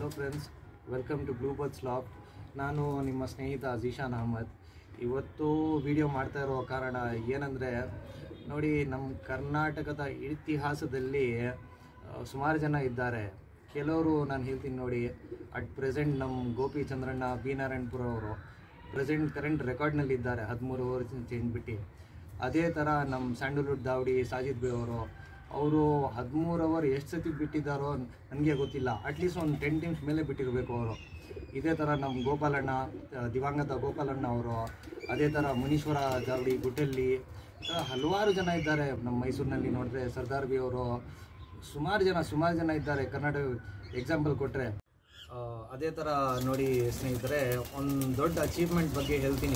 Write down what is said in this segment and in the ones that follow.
hello friends welcome to blue birds loft ನಾನು ನಿಮ್ಮ ಸ್ನೇಹಿತ ಝೀಶಾನ್ ಅಹಮದ್ ಇವತ್ತು ವಿಡಿಯೋ ಮಾಡ್ತಾ ಇರೋ ಕಾರಣ ಏನಂದರೆ ನೋಡಿ ನಮ್ಮ ಕರ್ನಾಟಕದ ಇತಿಹಾಸದಲ್ಲಿ ಸುಮಾರು ಜನ ಇದ್ದಾರೆ ಕೆಲವರು ನಾನು ಹೇಳ್ತೀನಿ ನೋಡಿ ಅಟ್ ಪ್ರೆಸೆಂಟ್ ನಮ್ಮ ಗೋಪಿ ಚಂದ್ರಣ್ಣ ಬಿ ನಾರಾಯಣಪುರ ಅವರು ಪ್ರೆಸೆಂಟ್ ಕರೆಂಟ್ ರೆಕಾರ್ಡ್ನಲ್ಲಿ ಇದ್ದಾರೆ ಹದಿಮೂರು ಓವರ್ ಚೇಂಜ್ ಬಿಟ್ಟು ಅದೇ ಥರ ನಮ್ಮ ಸ್ಯಾಂಡಲ್ವುಡ್ ದಾವಡಿ ಸಾಜಿದ್ ಬೇ ಅವರು ಅವರು ಹದಿಮೂರು ಅವರ್ ಎಷ್ಟು ಸತಿ ಬಿಟ್ಟಿದ್ದಾರೋ ನನಗೆ ಗೊತ್ತಿಲ್ಲ ಅಟ್ಲೀಸ್ಟ್ ಒಂದು ಟೆನ್ ಟೀಮ್ಸ್ ಮೇಲೆ ಬಿಟ್ಟಿರಬೇಕು ಅವರು ಇದೇ ಥರ ನಮ್ಮ ಗೋಪಾಲಣ್ಣ ಆ, ದಿವಂಗತ ಗೋಪಾಲಣ್ಣ ಅವರು ಅದೇ ಥರ ಮುನೀಶ್ವರ ದಾವಡಿ ಗುಡ್ಡಲ್ಲಿ ಈ ಥರ ಹಲವಾರು ಜನ ಇದ್ದಾರೆ ನಮ್ಮ ಮೈಸೂರಿನಲ್ಲಿ ನೋಡಿದ್ರೆ ಸರ್ದಾರ್ ಬಿ ಅವರು ಸುಮಾರು ಜನ ಸುಮಾರು ಜನ ಇದ್ದಾರೆ ಕರ್ನಾಟಕ ಎಕ್ಸಾಂಪಲ್ ಕೊಟ್ಟರೆ ಅದೇ ಥರ ನೋಡಿ ಸ್ನೇಹಿತರೆ ಒಂದು ದೊಡ್ಡ ಅಚೀವ್ಮೆಂಟ್ ಬಗ್ಗೆ ಹೇಳ್ತೀನಿ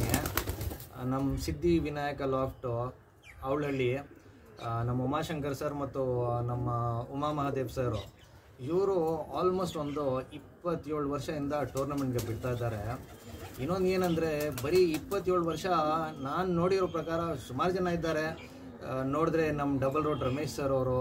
ಆ, ನಮ್ಮ ಸಿದ್ಧಿ ವಿನಾಯಕ ಲಾಫ್ಟು ಅವಳಹಳ್ಳಿ ಆ, ನಮ್ಮ ಉಮಾಶಂಕರ್ ಸರ್ ಮತ್ತು ನಮ್ಮ ಉಮಾ ಮಹಾದೇವ್ ಸರ್ ಇವರು ಆಲ್ಮೋಸ್ಟ್ ಒಂದು ಇಪ್ಪತ್ತೇಳು ವರ್ಷದಿಂದ ಟೂರ್ನಮೆಂಟ್ಗೆ ಬಿಡ್ತಾ ಇದ್ದಾರೆ ಇನ್ನೊಂದು ಏನಂದರೆ ಬರೀ ಇಪ್ಪತ್ತೇಳು ವರ್ಷ ನಾನು ನೋಡಿರೋ ಪ್ರಕಾರ ಸುಮಾರು ಜನ ಇದ್ದಾರೆ ಆ, ನೋಡಿದ್ರೆ ನಮ್ಮ ಡಬಲ್ ರೋಡ್ ರಮೇಶ್ ಸರ್ ಅವರು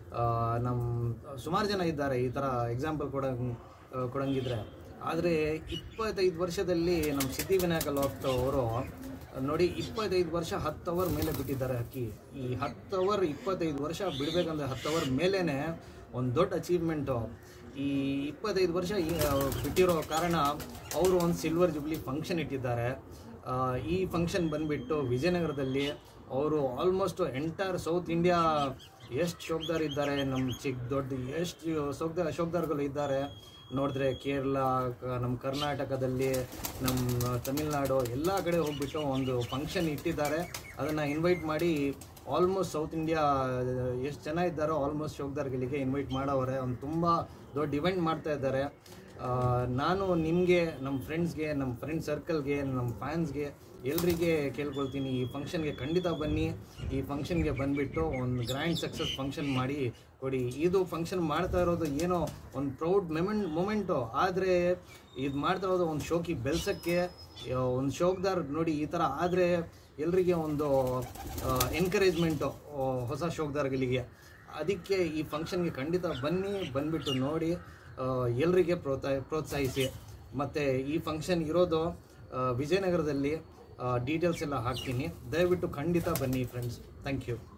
ನಮ್ಮ ಸುಮಾರು ಜನ ಇದ್ದಾರೆ ಈ ಥರ ಎಕ್ಸಾಂಪಲ್ ಕೊಡ ಕೊಡಂಗಿದ್ರೆ ಆದರೆ ಇಪ್ಪತ್ತೈದು ವರ್ಷದಲ್ಲಿ ನಮ್ಮ ಸಿದ್ಧಿವಿನಾಯಕ ಲಾಫ್ಟ್ ಅವರು ನೋಡಿ ಇಪ್ಪತ್ತೈದು ವರ್ಷ ಹತ್ತು ಅವರ್ ಮೇಲೆ ಬಿಟ್ಟಿದ್ದಾರೆ ಅಕ್ಕಿ ಈ ಹತ್ತು ಅವರ್ ಇಪ್ಪತ್ತೈದು ವರ್ಷ ಬಿಡಬೇಕಂದ್ರೆ ಹತ್ತು ಅವರ್ ಮೇಲೇ ಒಂದು ದೊಡ್ಡ ಅಚೀವ್ಮೆಂಟು ಈ ಇಪ್ಪತ್ತೈದು ವರ್ಷ ಈ- ಆ, ಬಿಟ್ಟಿರೋ ಕಾರಣ ಅವರು ಒಂದು ಸಿಲ್ವರ್ ಜುಬ್ಲಿ ಫಂಕ್ಷನ್ ಇಟ್ಟಿದ್ದಾರೆ ಆ, ಈ ಫಂಕ್ಷನ್ ಬಂದುಬಿಟ್ಟು ವಿಜಯನಗರದಲ್ಲಿ ಅವರು ಆಲ್ಮೋಸ್ಟ್ ಎಂಟೈರ್ ಸೌತ್ ಇಂಡಿಯಾ ಎಷ್ಟು ಶೋಕ್ದಾರ್ ಇದ್ದಾರೆ ನಮ್ಮ ಚಿಕ್ಕ ದೊಡ್ಡ ಎಷ್ಟು ಶೋಕ್ದಾರ್ ಶೋಕ್ದಾರ್ಗಳು ಇದ್ದಾರೆ ನೋಡಿದ್ರೆ ಕೇರಳ ಕ- ನಮ್ಮ ಕರ್ನಾಟಕದಲ್ಲಿ ನಮ್ಮ ತಮಿಳ್ನಾಡು ಎಲ್ಲ ಕಡೆ ಹೋಗ್ಬಿಟ್ಟು ಒಂದು ಫಂಕ್ಷನ್ ಇಟ್ಟಿದ್ದಾರೆ ಅದನ್ನು ಇನ್ವೈಟ್ ಮಾಡಿ ಆಲ್ಮೋಸ್ಟ್ ಸೌತ್ ಇಂಡಿಯಾ ಎಷ್ಟು ಜನ ಇದ್ದಾರೋ ಆಲ್ಮೋಸ್ಟ್ ಶೋಕ್ದಾರ್ಗಳಿಗೆ ಇನ್ವೈಟ್ ಮಾಡವ್ರೆ ಒಂದು ತುಂಬ ದೊಡ್ಡ ಇವೆಂಟ್ ಮಾಡ್ತಾ ಇದ್ದಾರೆ ಆ, ನಾನು ನಿಮಗೆ ನಮ್ಮ ಫ್ರೆಂಡ್ಸ್ಗೆ ನಮ್ಮ ಫ್ರೆಂಡ್ ಸರ್ಕಲ್ಗೆ ನಮ್ಮ ಫ್ಯಾನ್ಸ್ಗೆ ಎಲ್ರಿಗೆ ಕೇಳ್ಕೊಳ್ತೀನಿ ಈ ಫಂಕ್ಷನ್ಗೆ ಖಂಡಿತ ಬನ್ನಿ ಈ ಫಂಕ್ಷನ್ಗೆ ಬಂದುಬಿಟ್ಟು ಒಂದು ಗ್ರ್ಯಾಂಡ್ ಸಕ್ಸಸ್ ಫಂಕ್ಷನ್ ಮಾಡಿ ಕೊಡಿ ಇದು ಫಂಕ್ಷನ್ ಮಾಡ್ತಾ ಇರೋದು ಏನೋ ಒಂದು ಪ್ರೌಡ್ ಮೆಮೆಂಟ್ ಮೂಮೆಂಟು ಆದರೆ ಇದು ಮಾಡ್ತಾ ಇರೋದು ಒಂದು ಶೋಕಿ ಬೆಲ್ಸಕ್ಕೆ ಒಂದು ಶೋಕ್ದಾರ್ ನೋಡಿ ಈ ಥರ ಆದರೆ ಎಲ್ರಿಗೆ ಒಂದು ಎನ್ಕರೇಜ್ಮೆಂಟು ಹೊಸ ಶೋಕ್ದಾರ್ಗಳಿಗೆ ಅದಕ್ಕೆ ಈ ಫಂಕ್ಷನ್ಗೆ ಖಂಡಿತ ಬನ್ನಿ ಬಂದುಬಿಟ್ಟು ನೋಡಿ ಎಲ್ರಿಗೆ ಪ್ರೋತ್ಸಾಹ ಪ್ರೋತ್ಸಾಹಿಸಿ ಮತ್ತು ಈ ಫಂಕ್ಷನ್ ಇರೋದು ಆ, ವಿಜಯನಗರದಲ್ಲಿ ಡೀಟೇಲ್ಸ್ ಎಲ್ಲ ಹಾಕ್ತೀನಿ ದಯವಿಟ್ಟು ಖಂಡಿತ ಬನ್ನಿ ಫ್ರೆಂಡ್ಸ್ ಥ್ಯಾಂಕ್ ಯು